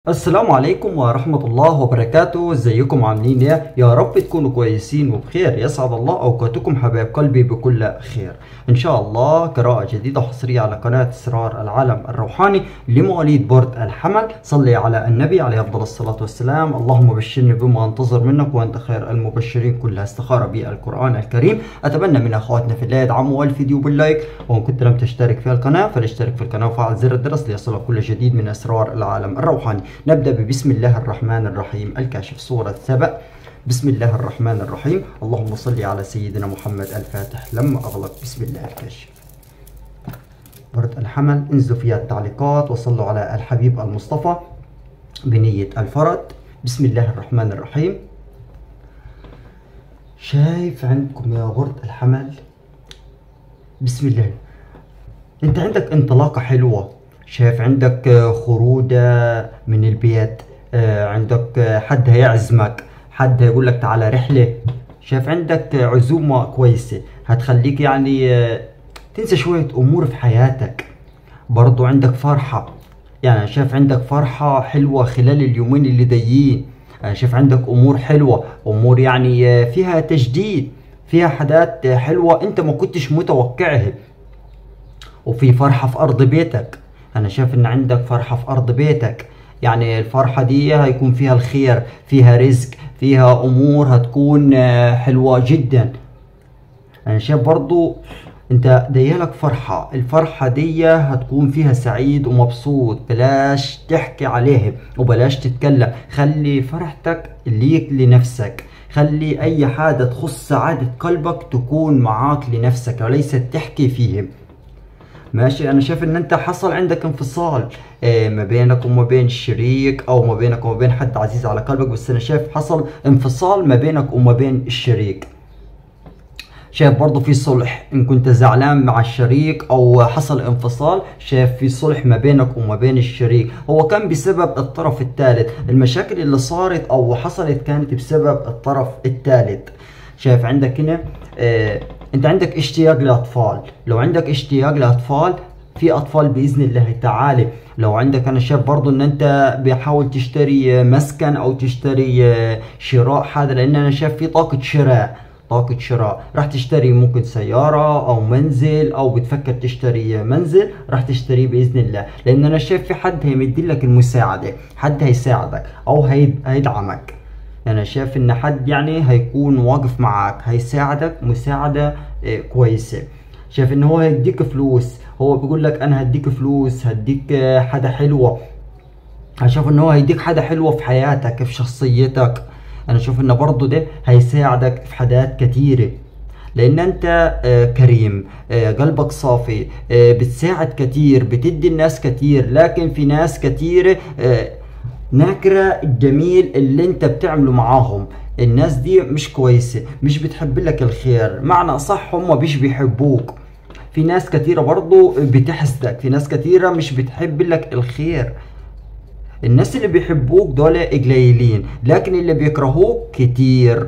السلام عليكم ورحمة الله وبركاته ازيكم عاملين ايه يا رب تكونوا كويسين وبخير يسعد الله اوقاتكم حبايب قلبي بكل خير ان شاء الله قراءة جديدة حصرية على قناة اسرار العالم الروحاني لمواليد برد الحمل صلي على النبي عليه افضل الصلاة والسلام اللهم بشرني بما انتظر منك وانت خير المبشرين كلها استخارة بالقرآن الكريم اتمنى من اخواتنا في الله يدعموا الفيديو باللايك وان كنت لم تشترك في القناة فلاشترك في القناة وفعل زر الجرس ليصلك كل جديد من اسرار العالم الروحاني نبدأ ببسم الله الرحمن الرحيم الكاشف سورة سبأ بسم الله الرحمن الرحيم اللهم صل على سيدنا محمد الفاتح لما أغلق بسم الله الكاشف برد الحمل انزلوا فيها التعليقات وصلوا على الحبيب المصطفى بنية الفرد بسم الله الرحمن الرحيم شايف عندكم يا برد الحمل بسم الله انت عندك انطلاقة حلوة شايف عندك خروجة من البيت عندك حد هيعزمك حد هيقول لك تعالى رحلة شايف عندك عزومة كويسة هتخليك يعني تنسى شوية أمور في حياتك برضو عندك فرحة يعني شايف عندك فرحة حلوة خلال اليومين اللي جايين أنا شايف عندك أمور حلوة أمور يعني فيها تجديد فيها حاجات حلوة أنت ما كنتش متوقعها وفي فرحة في أرض بيتك انا شايف ان عندك فرحة في ارض بيتك يعني الفرحة دي هيكون فيها الخير فيها رزق فيها امور هتكون حلوة جدا انا شايف برضو انت ديالك فرحة الفرحة دي هتكون فيها سعيد ومبسوط بلاش تحكي عليها وبلاش تتكلم خلي فرحتك ليك لنفسك خلي اي حاجة تخص سعادة قلبك تكون معاك لنفسك وليست تحكي فيهم ماشي انا شايف ان انت حصل عندك انفصال إيه ما بينك وما بين الشريك او ما بينك وما بين حد عزيز على قلبك بس انا شايف حصل انفصال ما بينك وما بين الشريك شايف برضه في صلح ان كنت زعلان مع الشريك او حصل انفصال شايف في صلح ما بينك وما بين الشريك هو كان بسبب الطرف الثالث المشاكل اللي صارت او حصلت كانت بسبب الطرف الثالث شايف عندك هنا آه انت عندك اشتياق لاطفال لو عندك اشتياق لاطفال في اطفال باذن الله تعالى لو عندك انا شايف برضو ان انت بحاول تشتري مسكن او تشتري شراء حاجه لان انا شايف في طاقه شراء طاقة شراء راح تشتري ممكن سيارة او منزل او بتفكر تشتري منزل راح تشتريه باذن الله لان انا شايف في حد هيمد لك المساعدة حد هيساعدك او هيدعمك انا شايف ان حد يعني هيكون واقف معاك هيساعدك مساعدة إيه كويسة شايف ان هو هيديك فلوس هو بيقول لك انا هديك فلوس هديك حاجة حلوة هشوف ان هو هيديك حاجة حلوة في حياتك في شخصيتك انا اشوف ان برضه ده هيساعدك في حاجات كتيرة لان انت كريم قلبك صافي بتساعد كتير بتدي الناس كتير لكن في ناس كتيرة ناكرة الجميل اللي انت بتعمله معاهم الناس دي مش كويسة مش بتحب لك الخير معنى صح هم مش بيحبوك في ناس كتيرة برضو بتحسدك في ناس كتيرة مش بتحب لك الخير الناس اللي بيحبوك دول قليلين لكن اللي بيكرهوك كتير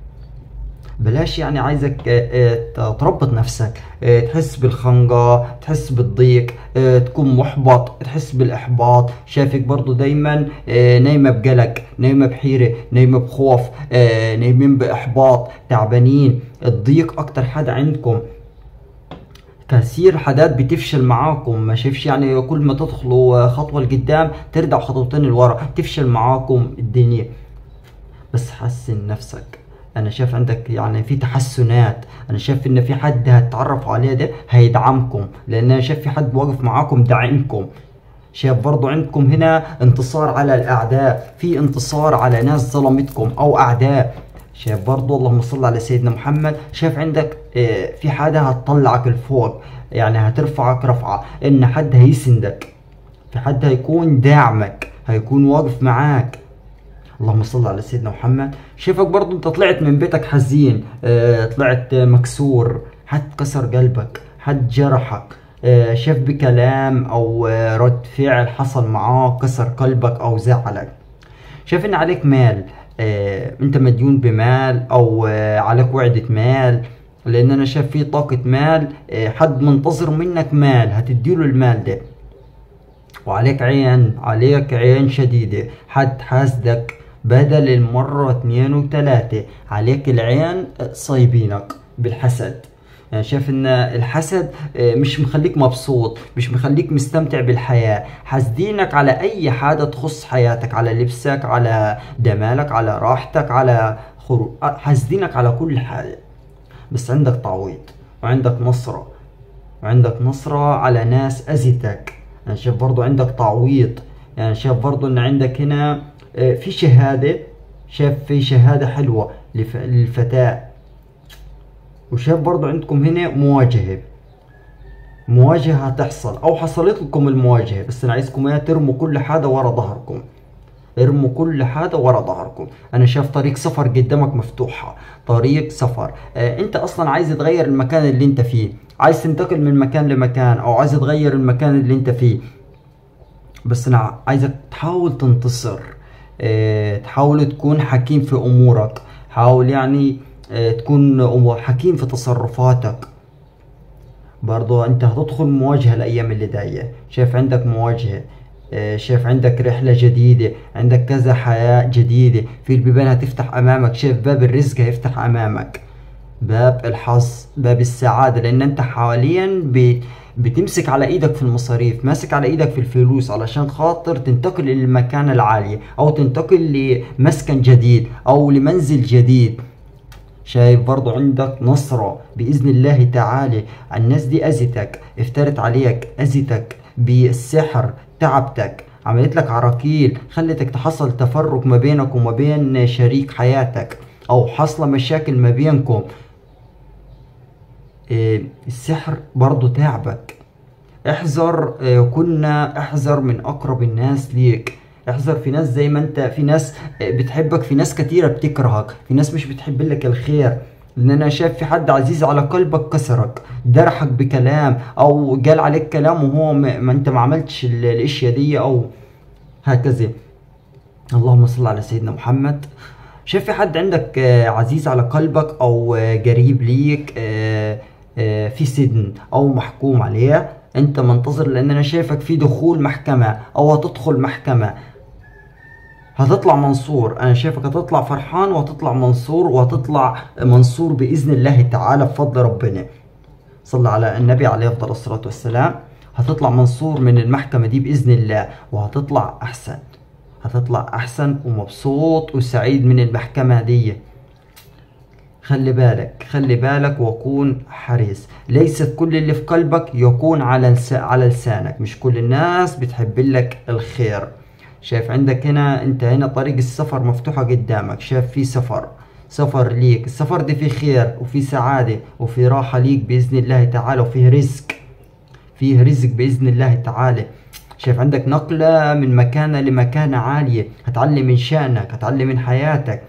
بلاش يعني عايزك تربط نفسك تحس بالخنقة تحس بالضيق تكون محبط تحس بالإحباط شايفك برضو دايما نايمة بقلق نايمة بحيرة نايمة بخوف نايمين بإحباط تعبانين الضيق أكتر حاجة عندكم كثير حاجات بتفشل معاكم ما شايفش يعني كل ما تدخلوا خطوة لقدام ترجع خطوتين لورا تفشل معاكم الدنيا بس حسن نفسك انا شايف عندك يعني في تحسنات انا شايف ان في حد هتتعرف عليه ده هيدعمكم لان انا شايف في حد واقف معاكم داعمكم شايف برضو عندكم هنا انتصار على الاعداء في انتصار على ناس ظلمتكم او اعداء شايف برضو اللهم صل على سيدنا محمد شايف عندك في حاجة هتطلعك لفوق يعني هترفعك رفعة ان حد هيسندك في حد هيكون داعمك هيكون واقف معاك اللهم صل على سيدنا محمد شايفك برضو انت طلعت من بيتك حزين اه طلعت مكسور حد كسر قلبك حد جرحك اه شاف بكلام او اه رد فعل حصل معاه كسر قلبك او زعلك شايف ان عليك مال اه انت مديون بمال او اه عليك وعدة مال لان انا شايف في طاقة مال اه حد منتظر منك مال هتديله المال ده وعليك عين عليك عين شديدة حد حاسدك بدل المرة اثنين وثلاثة عليك العين صايبينك بالحسد يعني شايف ان الحسد آه، مش مخليك مبسوط مش مخليك مستمتع بالحياة حاسدينك على اي حاجة تخص حياتك على لبسك على جمالك على راحتك على خروج حاسدينك على كل حاجة بس عندك تعويض وعندك نصرة وعندك نصرة على ناس أذتك يعني شايف برضو عندك تعويض يعني شايف برضو ان عندك هنا آه، في شهادة شايف في شهادة حلوة للفتاة وشايف برضو عندكم هنا مواجهة مواجهة هتحصل او حصلت لكم المواجهة بس انا عايزكم اياها ترموا كل حاجة ورا ظهركم ارموا كل حاجة ورا ظهركم انا شايف طريق سفر قدامك مفتوحة طريق سفر آه انت اصلا عايز تغير المكان اللي انت فيه عايز تنتقل من مكان لمكان او عايز تغير المكان اللي انت فيه بس انا عايزك تحاول تنتصر اه تحاول تكون حكيم في امورك حاول يعني اه تكون حكيم في تصرفاتك برضو انت هتدخل مواجهة الايام اللي جاية شايف عندك مواجهة اه شايف عندك رحلة جديدة عندك كذا حياة جديدة في البيبان هتفتح امامك شايف باب الرزق هيفتح امامك باب الحظ باب السعادة لان انت حاليا بتمسك على ايدك في المصاريف ماسك على ايدك في الفلوس علشان خاطر تنتقل للمكانة العالية او تنتقل لمسكن جديد او لمنزل جديد شايف برضو عندك نصرة بإذن الله تعالى الناس دي أذتك افترت عليك أذتك بالسحر تعبتك عملت لك عراكيل خلتك تحصل تفرق ما بينك وما بين شريك حياتك أو حصل مشاكل ما بينكم إيه، السحر برضو تعبك احذر إيه، كنا احذر من اقرب الناس ليك احذر في ناس زي ما انت في ناس إيه، بتحبك في ناس كتيرة بتكرهك في ناس مش بتحب لك الخير لان انا شايف في حد عزيز على قلبك كسرك درحك بكلام او قال عليك كلام وهو ما انت ما عملتش الاشياء دي او هكذا اللهم صل على سيدنا محمد شايف في حد عندك عزيز على قلبك او قريب ليك آه، في سجن او محكوم عليه انت منتظر لان انا شايفك في دخول محكمة او هتدخل محكمة هتطلع منصور انا شايفك هتطلع فرحان وهتطلع منصور وهتطلع منصور باذن الله تعالى بفضل ربنا صلى على النبي عليه افضل الصلاة والسلام هتطلع منصور من المحكمة دي باذن الله وهتطلع احسن هتطلع احسن ومبسوط وسعيد من المحكمة دي خلي بالك خلي بالك وكون حريص ليست كل اللي في قلبك يكون على على لسانك مش كل الناس بتحب لك الخير شايف عندك هنا انت هنا طريق السفر مفتوحة قدامك شايف في سفر سفر ليك السفر دي فيه خير وفي سعادة وفي راحة ليك بإذن الله تعالى وفيه رزق فيه رزق بإذن الله تعالى شايف عندك نقلة من مكانة لمكانة عالية هتعلي من شأنك هتعلي من حياتك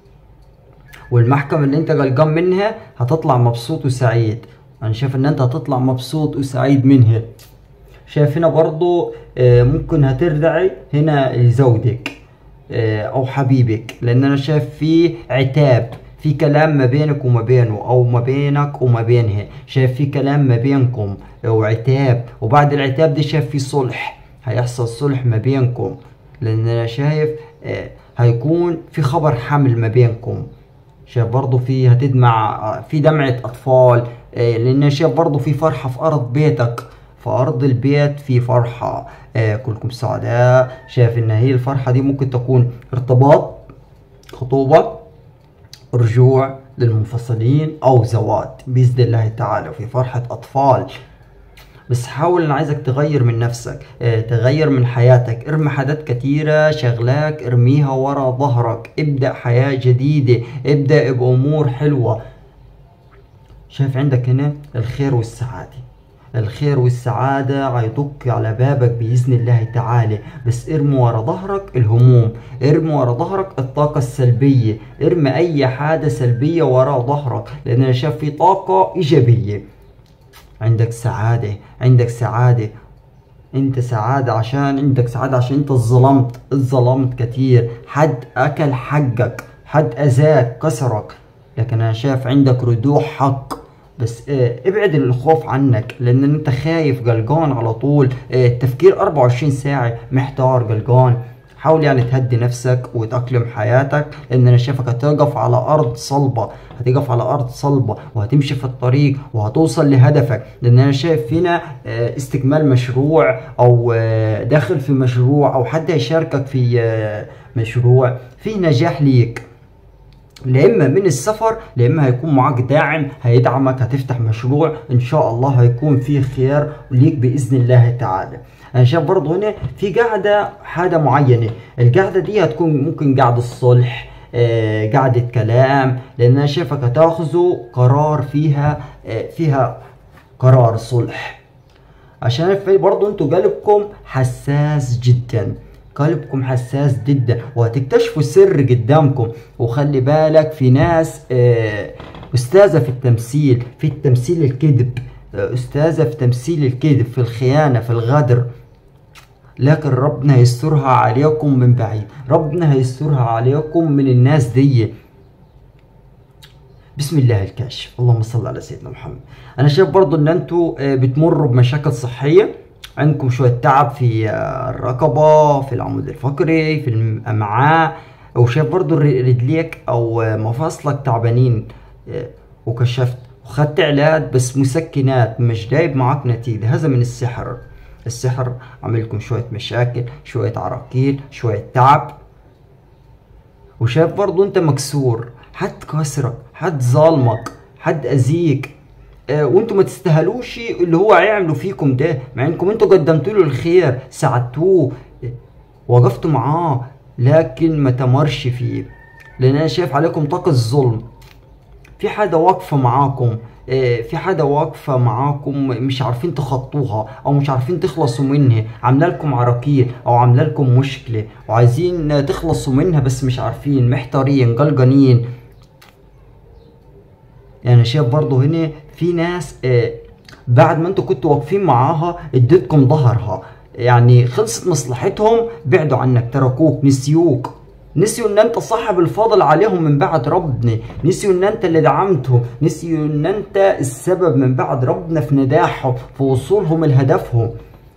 والمحكمة اللي انت قلقان منها هتطلع مبسوط وسعيد انا شايف ان انت هتطلع مبسوط وسعيد منها شايف هنا برضو آه، ممكن هترجعي هنا لزوجك آه، او حبيبك لان انا شايف في عتاب في كلام ما بينك وما بينه او ما بينك وما بينها شايف في كلام ما بينكم وعتاب وبعد العتاب دي شايف في صلح هيحصل صلح ما بينكم لان انا شايف آه، هيكون في خبر حمل ما بينكم شايف برضو في هتدمع في دمعة أطفال آه، لأن شايف برضو في فرحة في أرض بيتك في أرض البيت في فرحة آه، كلكم سعداء شايف إن هي الفرحة دي ممكن تكون ارتباط خطوبة رجوع للمنفصلين أو زواج بإذن الله تعالى في فرحة أطفال بس حاول انا عايزك تغير من نفسك اه تغير من حياتك ارمي حاجات كتيرة شغلاك ارميها ورا ظهرك ابدأ حياة جديدة ابدأ بأمور حلوة شايف عندك هنا الخير والسعادة الخير والسعادة هيدق على بابك بإذن الله تعالى بس ارمي ورا ظهرك الهموم ارمي ورا ظهرك الطاقة السلبية ارمي أي حاجة سلبية ورا ظهرك لأن أنا شايف في طاقة إيجابية عندك سعادة عندك سعادة انت سعادة عشان عندك سعادة عشان انت ظلمت ظلمت كتير حد اكل حقك حد اذاك كسرك لكن انا شايف عندك ردوح حق بس اه ابعد الخوف عنك لان انت خايف قلقان على طول اه التفكير 24 ساعة محتار قلقان حاول يعني تهدي نفسك وتأقلم حياتك لان انا شايفك هتقف على ارض صلبة هتقف على ارض صلبة وهتمشي في الطريق وهتوصل لهدفك لان انا شايف فينا اه استكمال مشروع او اه داخل في مشروع او حد هيشاركك في اه مشروع في نجاح ليك لا اما من السفر لا اما هيكون معاك داعم هيدعمك هتفتح مشروع ان شاء الله هيكون فيه خير ليك باذن الله تعالى انا شايف برضه هنا في قاعده حاجه معينه القاعده دي هتكون ممكن قاعده الصلح آه قاعده كلام لان انا شايفك هتاخذوا قرار فيها آه فيها قرار صلح عشان برضه انتوا قلبكم حساس جدا قلبكم حساس جدا وهتكتشفوا السر قدامكم وخلي بالك في ناس آه استاذة في التمثيل في التمثيل الكذب آه استاذة في تمثيل الكذب في الخيانة في الغدر لكن ربنا هيسترها عليكم من بعيد ربنا هيسترها عليكم من الناس دي بسم الله الكاشف اللهم صل على سيدنا محمد انا شايف برضو ان انتوا آه بتمروا بمشاكل صحيه عندكم شوية تعب في الرقبة في العمود الفقري في الأمعاء وشايف برضو رجليك أو مفاصلك تعبانين وكشفت وخدت علاج بس مسكنات مش جايب معاك نتيجة هذا من السحر السحر عملكم شوية مشاكل شوية عراقيل شوية تعب وشايف برضو انت مكسور حد كسرك حد ظالمك حد أذيك آه وانتوا ما تستاهلوش اللي هو هيعمله فيكم ده مع انكم انتوا قدمتوا له الخير ساعدتوه وقفتوا معاه لكن ما تمرش فيه لان انا شايف عليكم طاقة الظلم في حاجة واقفة معاكم آه في حاجة واقفة معاكم مش عارفين تخطوها او مش عارفين تخلصوا منها عاملة لكم عراقيل او عاملة لكم مشكلة وعايزين تخلصوا منها بس مش عارفين محتارين قلقانين يعني شايف برضه هنا في ناس آه بعد ما انتوا كنتوا واقفين معاها اديتكم ظهرها يعني خلصت مصلحتهم بعدوا عنك تركوك نسيوك نسيوا ان انت صاحب الفضل عليهم من بعد ربنا نسيوا ان انت اللي دعمتهم نسيوا ان انت السبب من بعد ربنا في نجاحهم في وصولهم لهدفهم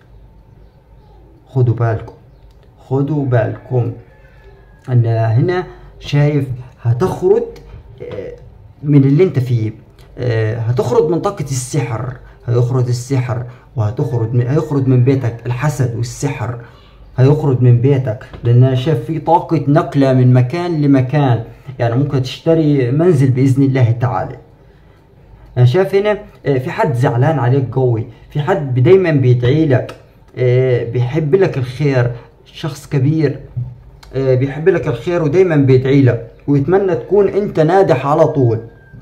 خدوا بالكم خدوا بالكم انا هنا شايف هتخرج آه من اللي انت فيه آه هتخرج من طاقة السحر هيخرج السحر وهتخرج من هيخرج من بيتك الحسد والسحر هيخرج من بيتك لان انا شايف في طاقة نقلة من مكان لمكان يعني ممكن تشتري منزل باذن الله تعالى انا شايف هنا آه في حد زعلان عليك قوي في حد دايما بيدعي لك آه بيحب لك الخير شخص كبير بيحب لك الخير ودايما بيدعي لك ويتمنى تكون انت ناجح على طول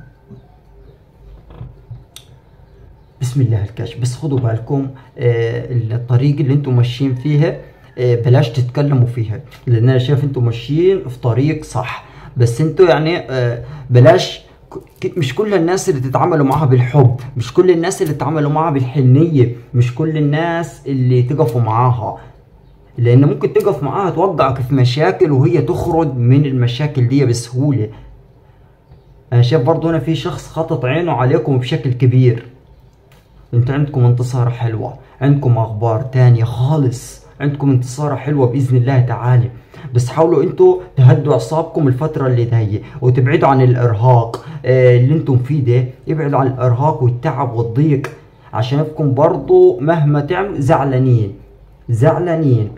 بسم الله الكاشف بس خدوا بالكم آه الطريق اللي انتم ماشيين فيها آه بلاش تتكلموا فيها لان انا شايف انتم ماشيين في طريق صح بس انتوا يعني آه بلاش مش كل الناس اللي تتعاملوا معاها بالحب مش كل الناس اللي تتعاملوا معاها بالحنية مش كل الناس اللي تقفوا معاها لان ممكن تقف معاها توقعك في مشاكل وهي تخرج من المشاكل دي بسهولة انا شايف برضو هنا في شخص خطط عينه عليكم بشكل كبير انت عندكم انتصار حلوة عندكم اخبار تانية خالص عندكم انتصار حلوة باذن الله تعالى بس حاولوا انتوا تهدوا اعصابكم الفترة اللي جاية وتبعدوا عن الارهاق آه اللي انتم فيه ده ابعدوا عن الارهاق والتعب والضيق عشان يكون برضو مهما تعمل زعلانين زعلانين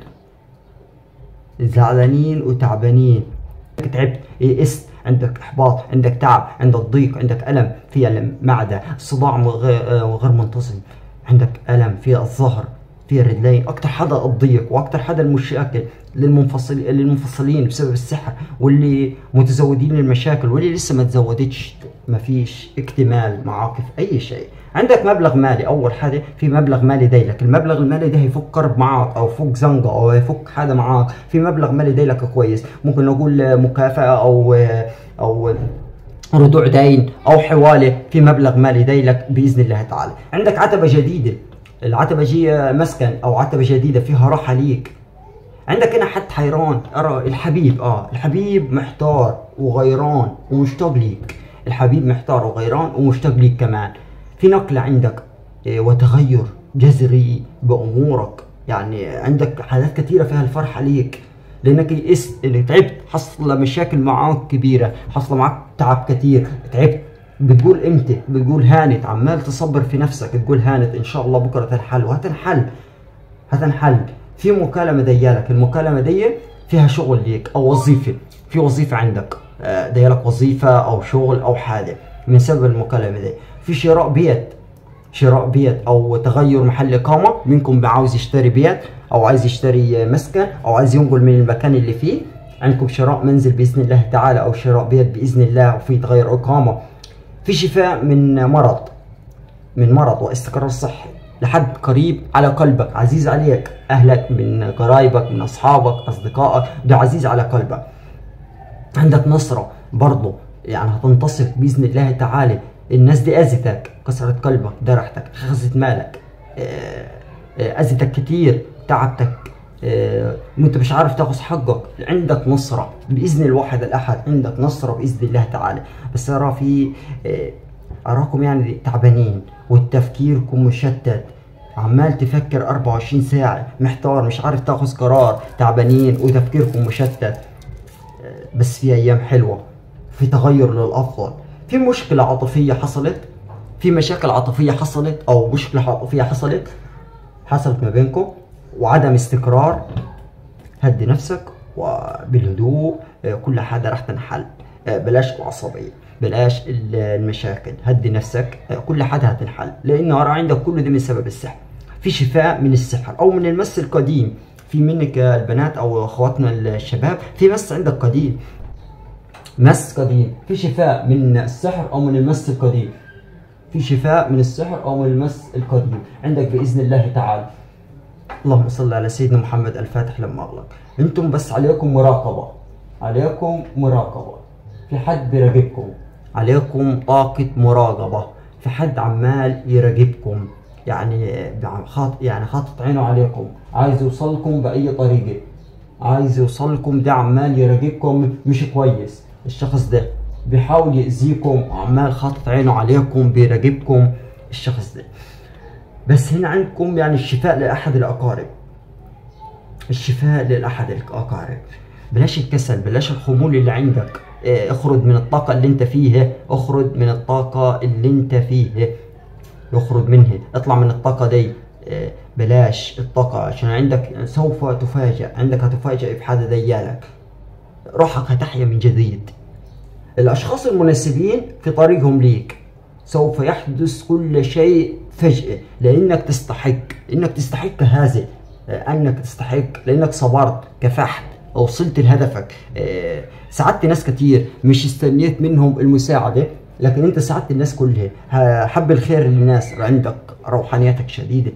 زعلانين وتعبانين تعبت يئست عندك احباط عندك تعب عندك ضيق عندك الم في الم معده صداع غير منتظم عندك الم في الظهر في الرجلين اكتر حدا الضيق واكتر حدا المشاكل للمنفصل للمنفصلين بسبب السحر واللي متزودين المشاكل واللي لسه ما تزودتش ما فيش اكتمال معاك في اي شيء عندك مبلغ مالي اول حاجه في مبلغ مالي دايلك المبلغ المالي ده هيفك كرب معاك او يفك زنقه او هيفك حاجه معاك في مبلغ مالي دايلك كويس ممكن نقول مكافاه او او رجوع داين او حواله في مبلغ مالي دايلك باذن الله تعالى عندك عتبه جديده العتبه جي مسكن او عتبه جديده فيها راحه ليك عندك هنا حد حيران ارى الحبيب اه الحبيب محتار وغيران ومشتاق ليك الحبيب محتار وغيران ومشتاق ليك كمان في نقلة عندك آه، وتغير جذري بأمورك يعني عندك حالات كثيرة فيها الفرح عليك لانك يئست اللي تعبت حصل مشاكل معاك كبيره حصل معاك تعب كثير تعبت بتقول امتى بتقول هانت عمال تصبر في نفسك تقول هانت ان شاء الله بكره تنحل وهتنحل هتنحل في مكالمه ديالك المكالمه دي فيها شغل ليك او وظيفه في وظيفه عندك آه، ديالك وظيفه او شغل او حاجه من سبب المكالمه دي في شراء بيت شراء بيت او تغير محل اقامه منكم عاوز يشتري بيت او عايز يشتري مسكن او عايز ينقل من المكان اللي فيه عندكم شراء منزل باذن الله تعالى او شراء بيت باذن الله وفي تغير اقامه في شفاء من مرض من مرض واستقرار صحي لحد قريب على قلبك عزيز عليك اهلك من قرايبك من اصحابك اصدقائك ده عزيز على قلبك عندك نصرة برضه يعني هتنتصر بإذن الله تعالى الناس دي أذتك كسرت قلبك درحتك خزت مالك آه، آه، أذتك كتير تعبتك آه، وانت مش عارف تاخذ حقك عندك نصرة بإذن الواحد الأحد عندك نصرة بإذن الله تعالى بس أرى في آه، أراكم يعني تعبانين وتفكيركم مشتت عمال تفكر 24 ساعة محتار مش عارف تاخذ قرار تعبانين وتفكيركم مشتت بس في ايام حلوه في تغير للافضل في مشكله عاطفيه حصلت في مشاكل عاطفيه حصلت او مشكله عاطفيه حصلت حصلت ما بينكم وعدم استقرار هدي نفسك وبالهدوء آه، كل حاجه راح تنحل آه، بلاش العصبيه بلاش ال- المشاكل هدي نفسك آه، كل حاجه هتنحل لان ارى عندك كل ده من سبب السحر في شفاء من السحر او من المس القديم في منك البنات او اخواتنا الشباب في مس عندك قديم مس قديم في شفاء من السحر او من المس القديم في شفاء من السحر او من المس القديم عندك باذن الله تعالى اللهم صل على سيدنا محمد الفاتح لما اغلق انتم بس عليكم مراقبه عليكم مراقبه في حد بيراقبكم عليكم طاقه مراقبه في حد عمال يراقبكم يعني خاط يعني حاطط عينه عليكم عايز يوصلكم باي طريقه عايز يوصلكم ده عمال يراقبكم مش كويس الشخص ده بيحاول يأذيكم وعمال حاطط عينه عليكم بيراقبكم الشخص ده بس هنا عندكم يعني الشفاء لأحد الأقارب الشفاء لأحد الأقارب بلاش الكسل بلاش الخمول اللي عندك اه، اخرج من الطاقة اللي انت فيها اخرج من الطاقة اللي انت فيها يخرج منها اطلع من الطاقة دي اه، بلاش الطاقة عشان عندك سوف تفاجأ عندك هتفاجأ بحاجة ديالك روحك هتحيا من جديد الأشخاص المناسبين في طريقهم ليك سوف يحدث كل شيء فجأة لأنك تستحق إنك تستحق هذا آه، أنك تستحق لأنك صبرت كفحت وصلت لهدفك آه، ساعدت ناس كتير مش استنيت منهم المساعدة لكن أنت ساعدت الناس كلها ه- حب الخير للناس عندك روحانيتك شديدة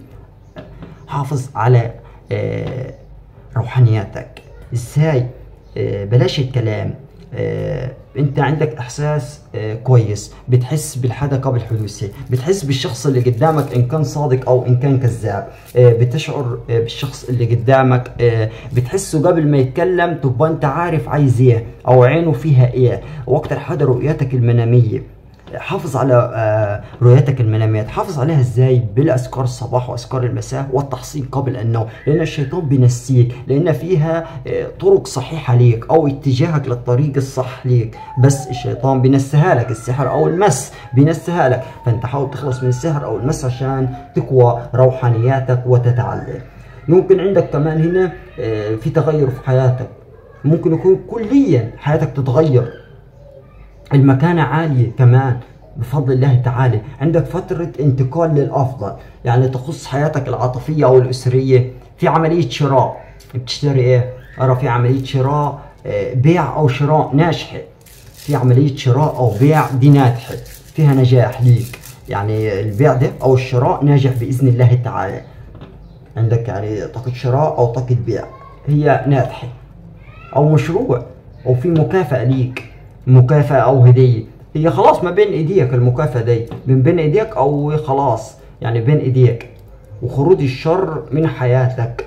حافظ على آه، روحانياتك ازاي آه، بلاش الكلام آه، انت عندك احساس آه، كويس بتحس بالحدا قبل حدوثه بتحس بالشخص اللي قدامك ان كان صادق او ان كان كذاب آه، بتشعر آه، بالشخص اللي قدامك آه، بتحسه قبل ما يتكلم تبقى انت عارف عايز ايه او عينه فيها ايه واكتر حاجه رؤيتك المناميه حافظ على آه، رؤيتك المنامية تحافظ عليها ازاي بالاذكار الصباح واذكار المساء والتحصين قبل النوم لان الشيطان بينسيك لان فيها آه، طرق صحيحة ليك او اتجاهك للطريق الصح ليك بس الشيطان بينسيها لك السحر او المس بينسيها لك فانت حاول تخلص من السحر او المس عشان تقوى روحانياتك وتتعلم يمكن عندك كمان هنا آه، في تغير في حياتك ممكن يكون كليا حياتك تتغير المكانة عالية كمان بفضل الله تعالى عندك فترة انتقال للأفضل يعني تخص حياتك العاطفية أو الأسرية في عملية شراء بتشتري إيه؟ أرى في عملية شراء آه، بيع أو شراء ناجحة في عملية شراء أو بيع دي ناجحة فيها نجاح ليك يعني البيع ده أو الشراء ناجح بإذن الله تعالى عندك يعني طاقة شراء أو طاقة بيع هي ناجحة او مشروع او في مكافأة ليك مكافأة او هدية هي خلاص ما بين ايديك المكافأة دي من بين ايديك او خلاص يعني بين ايديك وخروج الشر من حياتك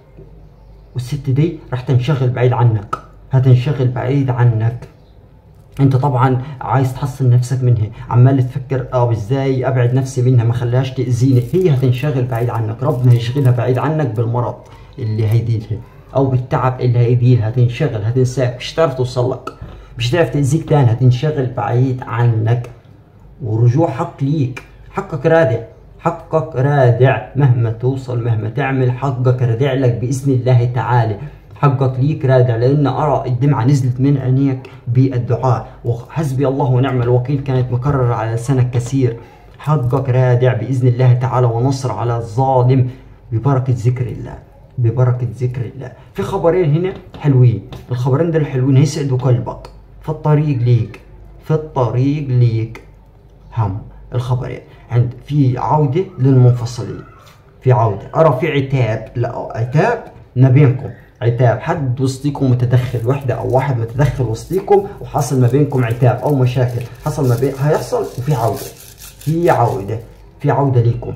والست دي راح تنشغل بعيد عنك هتنشغل بعيد عنك انت طبعا عايز تحصن نفسك منها عمال تفكر اه ازاي ابعد نفسي منها ما خليهاش تاذيني هي هتنشغل بعيد عنك ربنا يشغلها بعيد عنك بالمرض اللي هيديلها او بالتعب اللي هيديلها هتنشغل هتنساك مش هتعرف توصل لك مش هتعرف تاذيك تاني هتنشغل بعيد عنك ورجوع حق ليك حقك رادع حقك رادع مهما توصل مهما تعمل حقك رادع لك باذن الله تعالى حقك ليك رادع لان ارى الدمعه نزلت من عينيك بالدعاء وحسبي الله ونعم الوكيل كانت مكرره على لسانك كثير حقك رادع باذن الله تعالى ونصر على الظالم ببركه ذكر الله ببركه ذكر الله في خبرين هنا حلوين الخبرين دول حلوين هيسعدوا قلبك في الطريق ليك في الطريق ليك هم الخبرين عند في عوده للمنفصلين في عوده ارى في عتاب لا عتاب ما بينكم عتاب حد وسطيكم متدخل وحده او واحد متدخل وسطيكم وحصل ما بينكم عتاب او مشاكل حصل ما بين هيحصل وفي عوده في عوده في عوده ليكم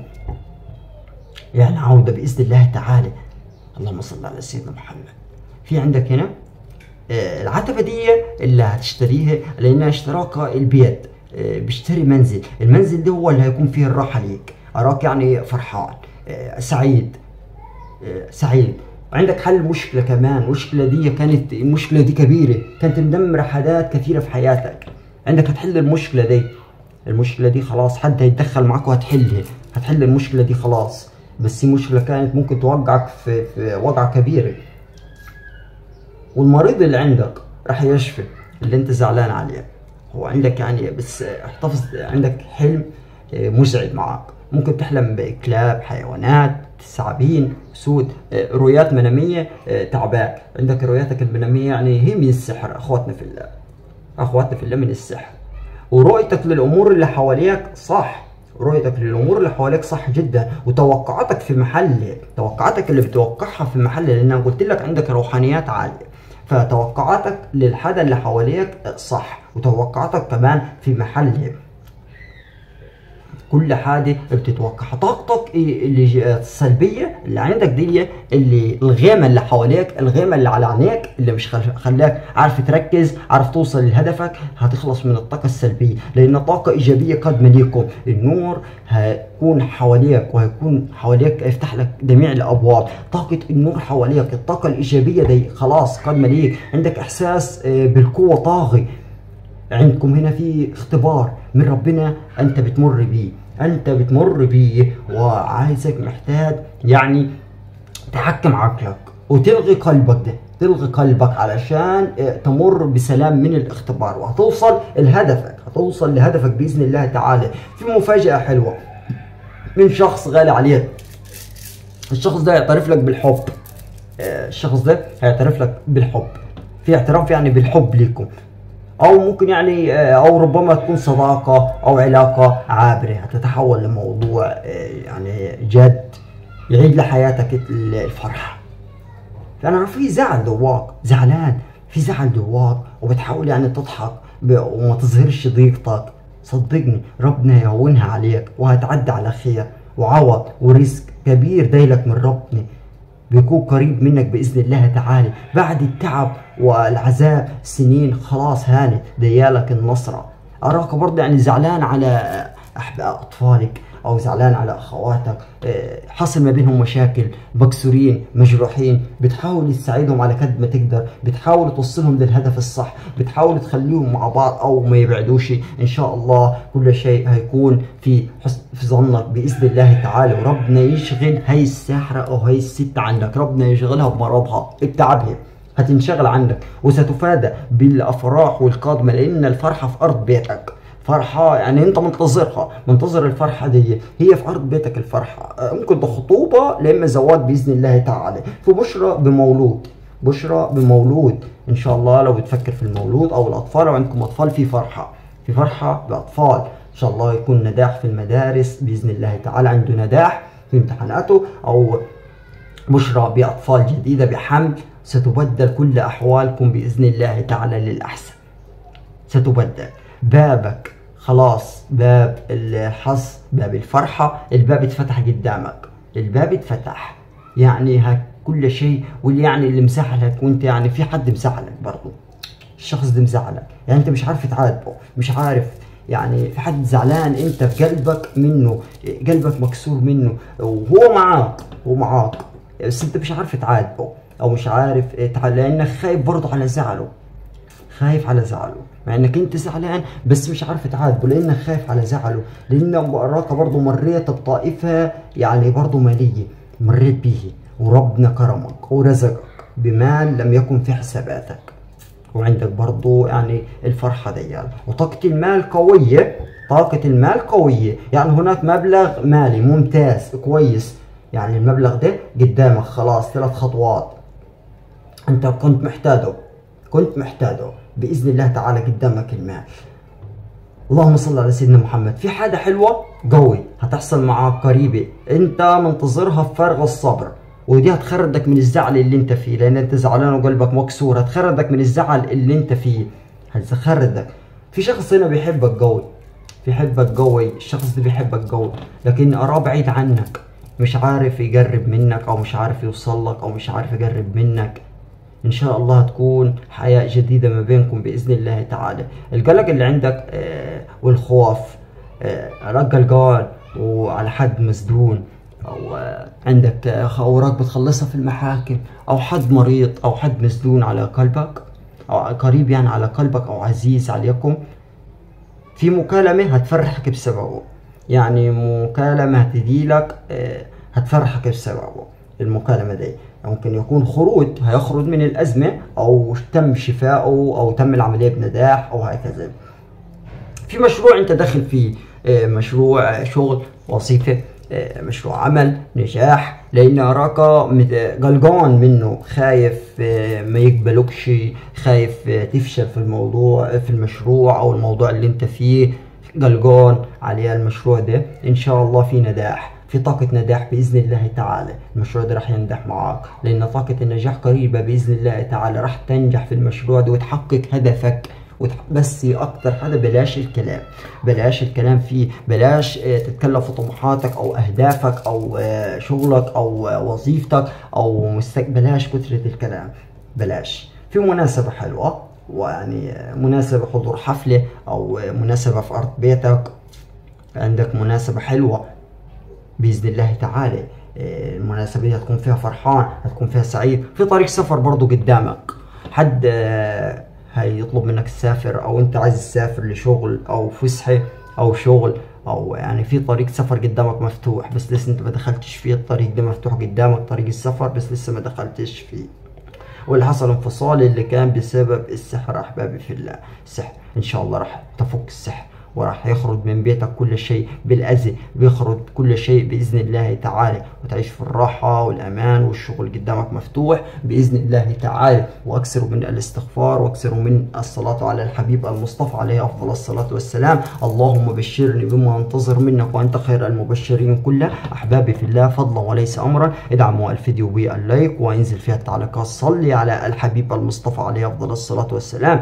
يعني عوده باذن الله تعالى اللهم صل على سيدنا محمد في عندك هنا آه، العتبه دي اللي هتشتريها لانها اشتراكها البيت آه، بيشتري منزل المنزل ده هو اللي هيكون فيه الراحه ليك اراك يعني فرحان آه، سعيد سعيد عندك حل مشكلة كمان المشكلة دي كانت المشكلة دي كبيرة كانت مدمرة حاجات كثيرة في حياتك عندك هتحل المشكلة دي المشكلة دي خلاص حد هيتدخل معك وهتحلها هتحل المشكلة دي خلاص بس هي مشكلة كانت ممكن توقعك في, في وضع كبيرة والمريض اللي عندك راح يشفي اللي انت زعلان عليه هو عندك يعني بس احتفظ عندك حلم آه، مزعج معك ممكن تحلم بكلاب حيوانات ثعابين سود آه، رؤيات منامية آه، تعباك عندك رؤياتك المنامية يعني هي من السحر أخواتنا في الله أخواتنا في الله من السحر ورؤيتك للأمور اللي حواليك صح رؤيتك للامور اللي حواليك صح جدا وتوقعاتك في محل توقعاتك اللي بتوقعها في محل لان انا قلت لك عندك روحانيات عاليه فتوقعاتك للحدا اللي حواليك صح وتوقعاتك كمان في محل كل حاجه بتتوقعها طاقتك اللي السلبيه اللي عندك دي اللي الغيمه اللي حواليك الغيمه اللي على عينيك اللي مش خلاك عارف تركز عارف توصل لهدفك هتخلص من الطاقه السلبيه لان طاقه ايجابيه قادمه ليكم النور هيكون حواليك وهيكون حواليك يفتح لك جميع الابواب طاقه النور حواليك الطاقه الايجابيه دي خلاص قادمه ليك عندك احساس آه، بالقوه طاغي عندكم هنا في اختبار من ربنا انت بتمر بيه انت بتمر بيه وعايزك محتاج يعني تحكم عقلك وتلغي قلبك ده تلغي قلبك علشان آه، تمر بسلام من الاختبار وهتوصل لهدفك هتوصل لهدفك باذن الله تعالى في مفاجاه حلوه من شخص غالي عليك الشخص ده يعترف لك بالحب آه، الشخص ده هيعترف لك بالحب في اعتراف يعني بالحب ليكم او ممكن يعني آه، او ربما تكون صداقه او علاقه عابره هتتحول لموضوع آه، يعني جد يعيد لحياتك الفرحه فانا في زعل جواك زعلان في زعل جواك وبتحاول يعني تضحك وما تظهرش ضيقتك صدقني ربنا يهونها عليك وهتعدي على خير وعوض ورزق كبير دايلك من ربنا بيكون قريب منك باذن الله تعالى بعد التعب والعذاب سنين خلاص هانت ديالك النصره اراك برضه يعني زعلان على اطفالك او زعلان على اخواتك آه، حصل ما بينهم مشاكل مكسورين مجروحين بتحاول تساعدهم على قد ما تقدر بتحاول توصلهم للهدف الصح بتحاول تخليهم مع بعض او ما يبعدوش ان شاء الله كل شيء هيكون في حسن في ظنك باذن الله تعالى وربنا يشغل هاي الساحره او هاي الست عندك ربنا يشغلها بمرضها بتعبها هتنشغل عندك وستفادى بالافراح والقادمه لان الفرحه في ارض بيتك فرحة يعني انت منتظرها منتظر الفرحة دي هي في ارض بيتك الفرحة آه، ممكن ده خطوبة لاما زواج باذن الله تعالى في بشرى بمولود بشرى بمولود ان شاء الله لو بتفكر في المولود او الاطفال لو عندكم اطفال في فرحة في فرحة باطفال ان شاء الله يكون نجاح في المدارس باذن الله تعالى عنده نجاح في امتحاناته او بشرى باطفال جديدة بحمل ستبدل كل احوالكم باذن الله تعالى للاحسن ستبدل بابك خلاص باب الحظ باب الفرحة الباب اتفتح قدامك الباب اتفتح يعني كل شيء واللي يعني اللي مسحلك وانت يعني في حد مسحلك برضه الشخص ده مزعلك يعني انت مش عارف تعاتبه مش عارف يعني في حد زعلان انت في قلبك منه قلبك مكسور منه وهو معاك هو معاك بس انت مش عارف تعاتبه او مش عارف تع- لانك خايف برضه على زعله خايف على زعله مع انك انت زعلان بس مش عارف تعاتبه لانك خايف على زعله لان وراك برضه مريت بطائفه يعني برضه ماليه مريت به وربنا كرمك ورزقك بمال لم يكن في حساباتك وعندك برضو يعني الفرحة دي وطاقة المال قوية طاقة المال قوية يعني هناك مبلغ مالي ممتاز كويس يعني المبلغ ده قدامك خلاص ثلاث خطوات انت كنت محتاجه كنت محتاجه باذن الله تعالى قدامك المال اللهم صل على سيدنا محمد في حاجه حلوه قوي هتحصل معاك قريبه انت منتظرها بفارغ الصبر ودي هتخردك من الزعل اللي انت فيه لان انت زعلان وقلبك مكسور هتخردك من الزعل اللي انت فيه هتخردك في شخص هنا بيحبك قوي بيحبك قوي الشخص ده بيحبك قوي لكن اراه بعيد عنك مش عارف يقرب منك او مش عارف يوصل لك او مش عارف يقرب منك ان شاء الله تكون حياة جديدة ما بينكم باذن الله تعالى القلق اللي عندك آه، والخوف آه، رق قلقان وعلى حد مسدون او آه، عندك آه، اوراق بتخلصها في المحاكم او حد مريض او حد مسدون على قلبك او قريب يعني على قلبك او عزيز عليكم في مكالمة هتفرحك بسببه يعني مكالمة هتجيلك آه، هتفرحك بسببه المكالمة دي ممكن يكون خروج هيخرج من الأزمة أو تم شفائه أو تم العملية بنجاح أو هكذا في مشروع أنت داخل فيه آه، مشروع آه، شغل وظيفة آه، مشروع عمل نجاح لأن أراك مت- قلقان منه خايف آه، ما يقبلوكش خايف آه، تفشل في الموضوع في المشروع أو الموضوع اللي أنت فيه قلقان على المشروع ده إن شاء الله في نجاح في طاقة نجاح بإذن الله تعالى المشروع ده راح ينجح معاك لأن طاقة النجاح قريبة بإذن الله تعالى راح تنجح في المشروع ده وتحقق هدفك وتح- بس اكتر حاجه بلاش الكلام بلاش الكلام فيه بلاش آه، تتكلم في طموحاتك او اهدافك او آه، شغلك او آه، وظيفتك او مستق... بلاش كتره الكلام بلاش في مناسبه حلوه ويعني آه، مناسبه حضور حفله او آه، مناسبه في ارض بيتك عندك مناسبه حلوه باذن الله تعالى آه، المناسبه دي هتكون فيها فرحان هتكون فيها سعيد في طريق سفر برضو قدامك حد آه، هيطلب منك تسافر او انت عايز تسافر لشغل او فسحه او شغل او يعني في طريق سفر قدامك مفتوح بس لسه انت ما دخلتش فيه الطريق ده مفتوح قدامك طريق السفر بس لسه ما دخلتش فيه واللي حصل انفصال اللي كان بسبب السحر احبابي في الله السحر ان شاء الله راح تفك السحر وراح يخرج من بيتك كل شيء بالأذى بيخرج كل شيء بإذن الله تعالى وتعيش في الراحة والأمان والشغل قدامك مفتوح بإذن الله تعالى وأكثروا من الاستغفار وأكثروا من الصلاة على الحبيب المصطفى عليه أفضل الصلاة والسلام اللهم بشرني بما أنتظر منك وأنت خير المبشرين كله أحبابي في الله فضلا وليس أمرا ادعموا الفيديو باللايك وانزل فيها التعليقات صلي على الحبيب المصطفى عليه أفضل الصلاة والسلام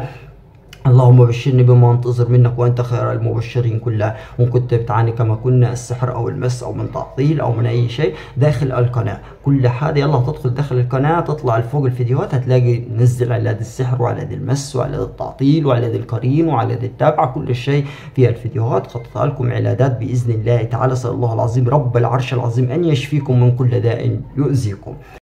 اللهم بشرني بما انتظر منك وانت خير المبشرين كلها وان كنت بتعاني كما كنا السحر او المس او من تعطيل او من اي شيء داخل القناه كل حاجه يلا تدخل داخل القناه تطلع لفوق الفيديوهات هتلاقي نزل علاج السحر وعلاج المس وعلاج التعطيل وعلاج القرين وعلاج التابعه كل شيء في الفيديوهات خططها لكم علاجات باذن الله تعالى اسال الله العظيم رب العرش العظيم ان يشفيكم من كل داء يؤذيكم